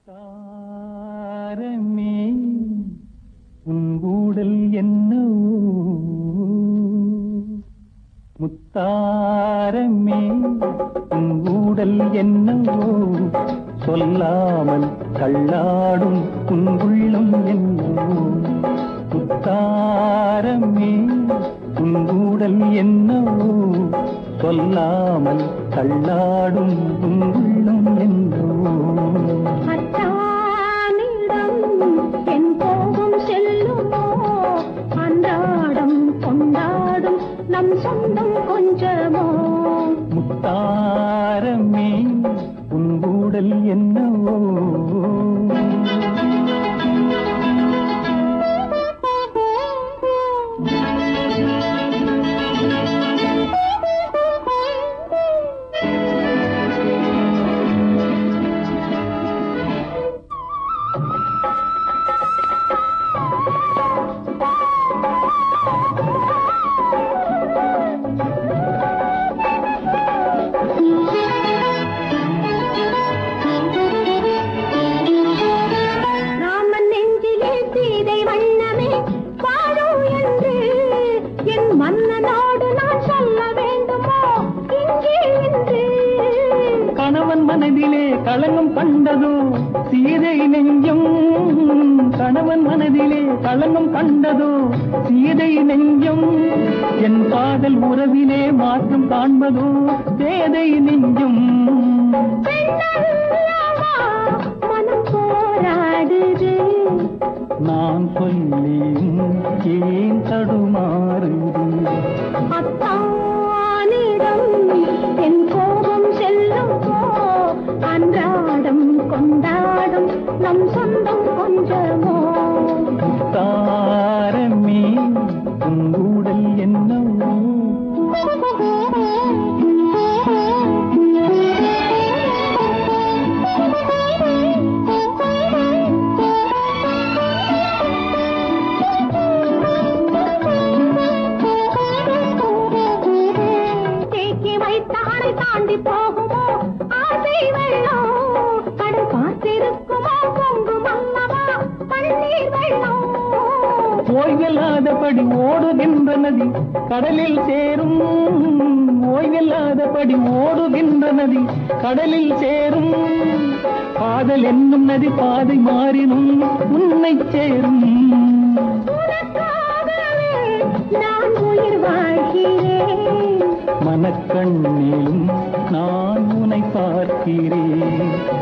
தாரமே உன் ஊடல் என்னவோ முத்தாரமே உன் ஊடல் என்னவோ சொல்லாமல் கள்ளாடும் உன் உள்ளம் என்னவோ முத்தாரமே உன் ஊடல் என்னவோ சொல்லாமல் கள்ளாடும் உன் உள்ளம் என்னவோ அச்சானிடம் என் கோபம் செல்லுமோ அன்றாடம் கொண்டாடும் நம் சொந்தம் கொஞ்சமோ முத்தாரமே உன் ஊடல் என்னவோ ராமன் நெஞ்சிலே சீதை வண்ணமே வாழும் என்று என் மன்னனோடு நான் சொல்ல வேண்டுமோ இங்கே என்று கணவன் மனதிலே களங்கம் கண்டதோ சீதை நெஞ்சம் கணவன் மனதிலே களங்கம் கண்டதோ சீதை நெஞ்சம் என் காதல் உறவிலே மாற்றம் காண்பதோ சேதை நெஞ்சம் பெண்ணல்லவா மனம் போராடுது நான் சொல்லியும் ஏன் தடுமாறுது அத்தானிடம் என் கோபம் செல்லுமோ அன்றாடம் கொண்டாடும் நம் சொந்தம் கொஞ்சமோ தாரமே உன் ஊடல் என்னவோ தேக்கி வைத்த அணை தாண்டி போகுமோ ஆசை வெள்ளம் கடல் பார்த்திருக்குமோ பொங்கும் அல்லவா பன்னீர் வெள்ளம் ஓய்வில்லாதபடி ஓடுகின்ற நதி கடலில் சேரும் ஓய்வில்லாதபடி ஓடுகின்ற நதி கடலில் சேரும் காதல் என்னும் நதி பாதை மாறினும் உன்னை சேரும் உனக்காகவே நான் உயிர் வாழ்கிறேன் மனக்கண்ணிலும் நான் உன்னை பார்க்கிறேன்